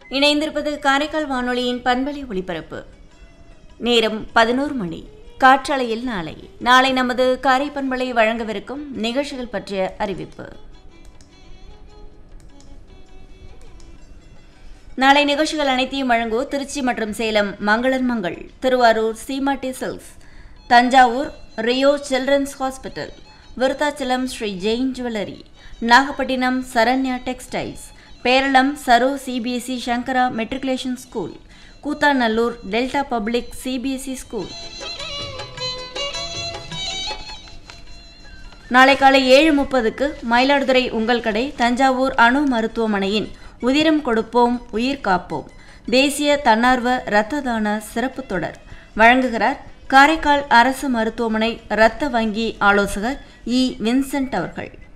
இணைந்திருப்பது காரைக்கால் வானொலியின் பண்பலை ஒளிபரப்பு நேரம் பதினோரு மணி காற்றலையில் நாளை நாளை நமது காரை பண்பலை வழங்கவிருக்கும் நிகழ்ச்சிகள் பற்றிய அறிவிப்பு நாளை நிகழ்ச்சிகள் அனைத்தையும் வழங்குவோர் திருச்சி மற்றும் சேலம் மங்களன் Mangal Thiruvarur Seemati silks Thanjavur Rio children's hospital Virudhachalam Sri Jain jewellery Nagapattinam Saranya textiles Peralam Saro CBSE Sankara matriculation school Koothanallur Delta public CBSE school நாளை காலை ஏழு முப்பதுக்கு மயிலாடுதுறை உங்கள் கடை தஞ்சாவூர் அணு மருத்துவமனையின் உதிரம் கொடுப்போம் உயிர் காப்போம் தேசிய தன்னார்வ இரத்த தான சிறப்பு தொடர் வழங்குகிறார் காரைக்கால் அரசு மருத்துவமனை இரத்த வங்கி ஆலோசகர் இ வின்சென்ட் அவர்கள்